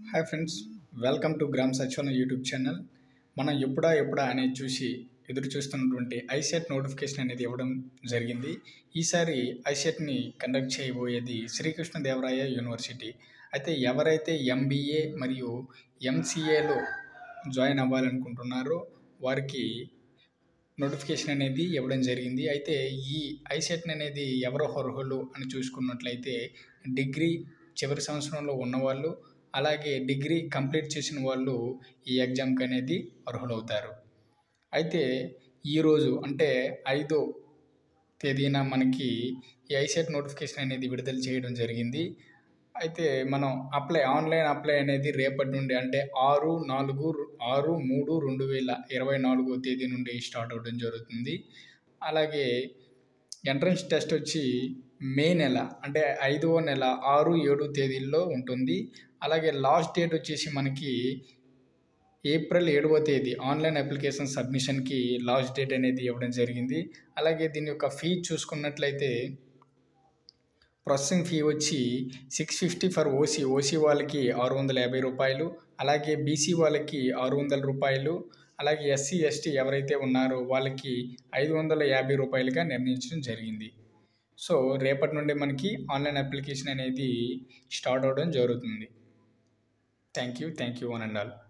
hi friends welcome to గ్రామ్ సచివన YouTube channel మనం ఎప్పుడా ఎప్పుడా అనేది చూసి ఎదురు చూస్తున్నటువంటి ఐసెట్ నోటిఫికేషన్ అనేది ఇవ్వడం జరిగింది ఈసారి ఐసెట్ని కండక్ట్ చేయబోయేది శ్రీకృష్ణదేవరాయ యూనివర్సిటీ అయితే ఎవరైతే ఎంబీఏ మరియు ఎంసీఏలో జాయిన్ అవ్వాలనుకుంటున్నారో వారికి నోటిఫికేషన్ అనేది ఇవ్వడం జరిగింది అయితే ఈ ఐసెట్ అనేది ఎవరు అర్హులు అని చూసుకున్నట్లయితే డిగ్రీ చివరి సంవత్సరంలో ఉన్నవాళ్ళు అలాగే డిగ్రీ కంప్లీట్ చేసిన వాళ్ళు ఈ ఎగ్జామ్కి అనేది అర్హులవుతారు అయితే ఈరోజు అంటే ఐదో తేదీన మనకి ఈ ఐసెట్ నోటిఫికేషన్ అనేది విడుదల చేయడం జరిగింది అయితే మనం అప్లై ఆన్లైన్ అప్లై అనేది రేపటి నుండి అంటే ఆరు నాలుగు ఆరు మూడు రెండు వేల ఇరవై నాలుగో తేదీ నుండి స్టార్ట్ అవ్వడం జరుగుతుంది అలాగే ఎంట్రన్స్ టెస్ట్ వచ్చి మే నెల అంటే ఐదవ నెల ఆరు ఏడు తేదీల్లో ఉంటుంది అలాగే లాస్ట్ డేట్ వచ్చేసి మనకి ఏప్రిల్ ఏడవ తేదీ ఆన్లైన్ అప్లికేషన్ సబ్మిషన్కి లాస్ట్ డేట్ అనేది ఇవ్వడం జరిగింది అలాగే దీని యొక్క ఫీ చూసుకున్నట్లయితే ప్రాసెసింగ్ ఫీ వచ్చి six fifty for OC OC వాళ్ళకి ఆరు వందల యాభై రూపాయలు అలాగే బీసీ వాళ్ళకి ఆరు వందల రూపాయలు అలాగే ఎస్సీ ఎస్టీ ఎవరైతే ఉన్నారో వాళ్ళకి ఐదు వందల యాభై రూపాయలుగా నిర్ణయించడం జరిగింది సో రేపటి నుండి మనకి ఆన్లైన్ అప్లికేషన్ అనేది స్టార్ట్ అవ్వడం జరుగుతుంది thank you thank you one and all